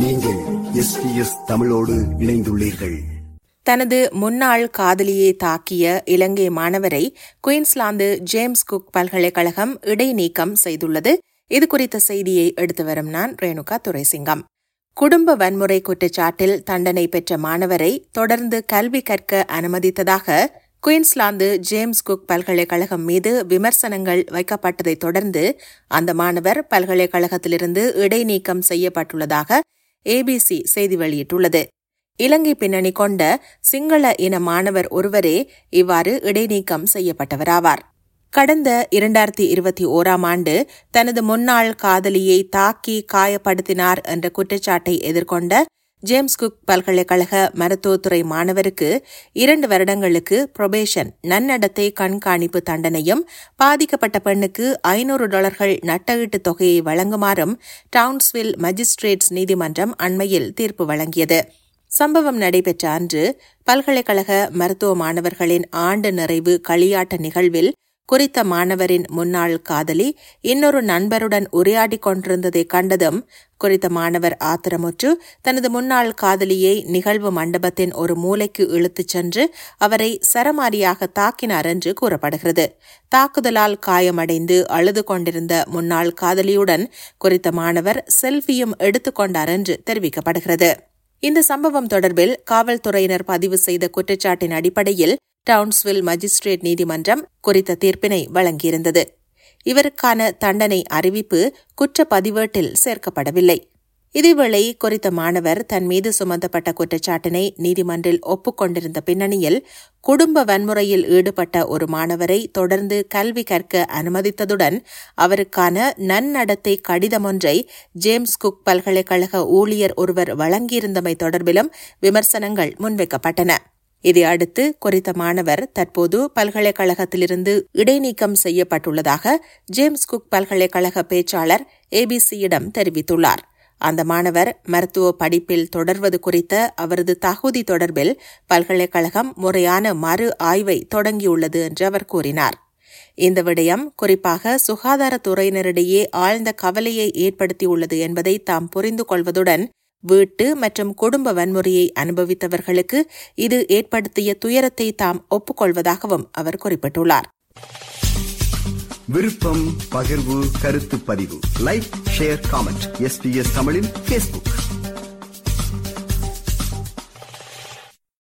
நீங்கள் எஸ்பிஎஸ் தமிழோடு இணைந்துள்ளீர்கள் தனது முன்னாள் காதலியை தாக்கிய இலங்கை மாணவரை குயின்ஸ்லாந்து ஜேம்ஸ் குக் பல்கலைக்கழகம் இடைநீக்கம் செய்துள்ளது இது குறித்த செய்தியை எடுத்து வரும் நான் ரேணுகா துரைசிங்கம் குடும்ப வன்முறை குற்றச்சாட்டில் தண்டனை பெற்ற மாணவரை தொடர்ந்து கல்வி கற்க அனுமதித்ததாக குயின்ஸ்லாந்து ஜேம்ஸ் குக் பல்கலைக்கழகம் மீது விமர்சனங்கள் வைக்கப்பட்டதைத் தொடர்ந்து அந்த மாணவர் பல்கலைக்கழகத்திலிருந்து இடைநீக்கம் செய்யப்பட்டுள்ளதாக ஏபிசி செய்தி வெளியிட்டுள்ளது இலங்கை பின்னணி கொண்ட சிங்கள இன மாணவர் ஒருவரே இவ்வாறு இடைநீக்கம் செய்யப்பட்டவராவார் கடந்த இரண்டாயிரத்தி இருபத்தி ஓராம் ஆண்டு தனது முன்னாள் காதலியை தாக்கி காயப்படுத்தினார் என்ற குற்றச்சாட்டை எதிர்கொண்ட ஜேம்ஸ் குக் பல்கலைக்கழக மருத்துவத்துறை மாணவருக்கு இரண்டு வருடங்களுக்கு புரொபேஷன் நன்னடத்தை கண்காணிப்பு தண்டனையும் பாதிக்கப்பட்ட பெண்ணுக்கு ஐநூறு டாலர்கள் நட்டஈட்டு தொகையை வழங்குமாறும் டவுன்ஸ்வில் மஜிஸ்ட்ரேட்ஸ் நீதிமன்றம் அண்மையில் தீர்ப்பு வழங்கியது சம்பவம் நடைபெற்ற அன்று பல்கலைக்கழக மருத்துவ மாணவர்களின் ஆண்டு நிறைவு களியாட்ட நிகழ்வில் குறித்த மாணவரின் முன்னாள் காதலி இன்னொரு நண்பருடன் உரையாடிக் கொண்டிருந்ததை கண்டதும் குறித்த மாணவர் ஆத்திரமுற்று தனது முன்னாள் காதலியை நிகழ்வு மண்டபத்தின் ஒரு மூலைக்கு இழுத்துச் சென்று அவரை சரமாரியாக தாக்கினார் என்று கூறப்படுகிறது தாக்குதலால் காயமடைந்து அழுது கொண்டிருந்த முன்னாள் காதலியுடன் குறித்த மாணவர் செல்ஃபியும் எடுத்துக்கொண்டார் என்று தெரிவிக்கப்படுகிறது இந்த சம்பவம் தொடர்பில் காவல்துறையினர் பதிவு செய்த குற்றச்சாட்டின் அடிப்படையில் டவுன்ஸ்வில் மஜிஸ்ட்ரேட் நீதிமன்றம் குறித்த தீர்ப்பினை வழங்கியிருந்தது இவருக்கான தண்டனை அறிவிப்பு குற்ற பதிவேட்டில் சேர்க்கப்படவில்லை இதேவேளை குறித்த மாணவர் தன் மீது சுமத்தப்பட்ட குற்றச்சாட்டினை நீதிமன்றில் ஒப்புக்கொண்டிருந்த பின்னணியில் குடும்ப வன்முறையில் ஈடுபட்ட ஒரு மாணவரை தொடர்ந்து கல்வி கற்க அனுமதித்ததுடன் அவருக்கான நன்னடத்தை கடிதம் ஒன்றை ஜேம்ஸ் குக் பல்கலைக்கழக ஊழியர் ஒருவர் வழங்கியிருந்தமை தொடர்பிலும் விமர்சனங்கள் முன்வைக்கப்பட்டன இதையடுத்து குறித்த மாணவர் தற்போது பல்கலைக்கழகத்திலிருந்து இடைநீக்கம் செய்யப்பட்டுள்ளதாக ஜேம்ஸ் குக் பல்கலைக்கழக பேச்சாளர் ஏபிசியிடம் தெரிவித்துள்ளார் அந்த மாணவர் மருத்துவ படிப்பில் தொடர்வது குறித்த அவரது தகுதி தொடர்பில் பல்கலைக்கழகம் முறையான மறு ஆய்வை தொடங்கியுள்ளது என்று அவர் கூறினார் இந்த விடயம் குறிப்பாக சுகாதாரத்துறையினரிடையே ஆழ்ந்த கவலையை ஏற்படுத்தியுள்ளது என்பதை தாம் புரிந்து கொள்வதுடன் வீட்டு மற்றும் குடும்ப வன்முறையை அனுபவித்தவர்களுக்கு இது ஏற்படுத்திய துயரத்தை தாம் ஒப்புக்கொள்வதாகவும் அவர் குறிப்பிட்டுள்ளார் விருப்பம் பகிர்வு கருத்து பதிவு லைக் ஷேர் காமெண்ட் எஸ்பிஎஸ் தமிழின் பேஸ்புக்